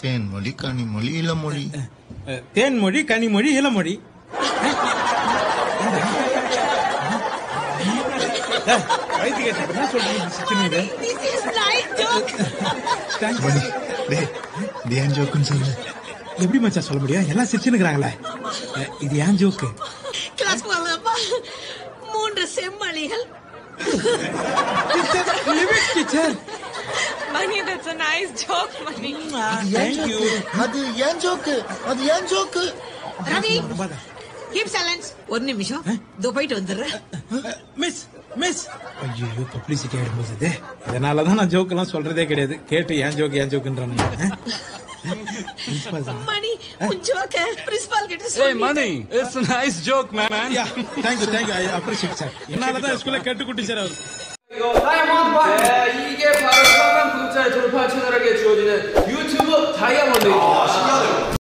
தேன்மொழி கனிமொழி இளமொழி அஹ், தேன்மொழி கனிமொழி இளமொழி வயிற்று கேட்ட என்ன சொல்றீங்க சிச்சுனு This is light joke. மணி டேய் இது ஏன் ஜோக்குன்னு சொல்லு எப்படி மச்சான் சொல்ல முடியும் எல்லாம் சிரிச்சுனுக்குறாங்களே இது ஏன் ஜோக்கு கிளாஸ் போகலாமா மூன்று செம்மொழிகள் teacher Money, that's a nice joke, Money. Thank you அது ஏன் ஜோக்கு அது ஏன் ஜோக்கு ரவி கீப் சைலன்ஸ் ஒரு நிமிஷம் இதோ போயிட்டு வந்துடுறேன் மிஸ் மிஸ் ஐயோ பப்ளிசிட்டி ஆயிடும் போது இதனால தான் நான் ஜோக் எல்லாம் சொல்றதே கிடையாது கேட்டு ஏன் ஜோக் ஏன் ஜோக்குன்றானுங்க மணி உன் ஜோக்க பிரின்சிபால் கிட்ட Hey, சொல்லி money. It's a nice joke, man. Thank you thank you I appreciate sir என்னால தான் ஸ்கூல்ல கேட்டுக்குட்டி சார் அவர் 네, 이게 바로 천만 구독자의 돌파 채널에게 주어지는 유튜브 다이아몬드입니다.